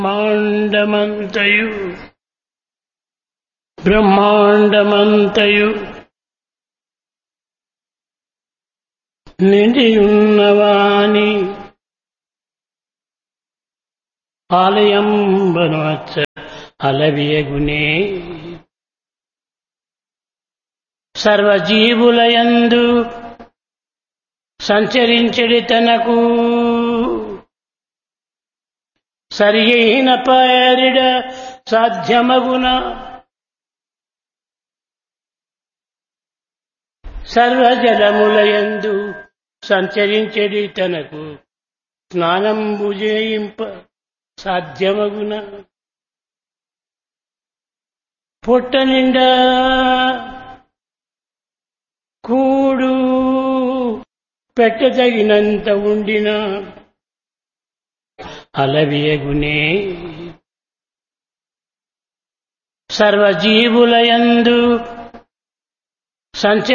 మాండమంతయు బ్రహ్మాండమంతయు నిండియున్నవాని ఆలయంబనవచ్చ అలవియగునే సర్వజీవులయందు సంచరించడి తనకు సరి అయిన పేరిడ సాధ్యమగున సర్వజలములయందు సంచరించడి తనకు స్నానంబు చేయింప సాధ్యమగున పొట్ట నిండా కూడు పెట్టదగినంత ఉండిన అలవియగునే సర్వజీవులయందు సంచ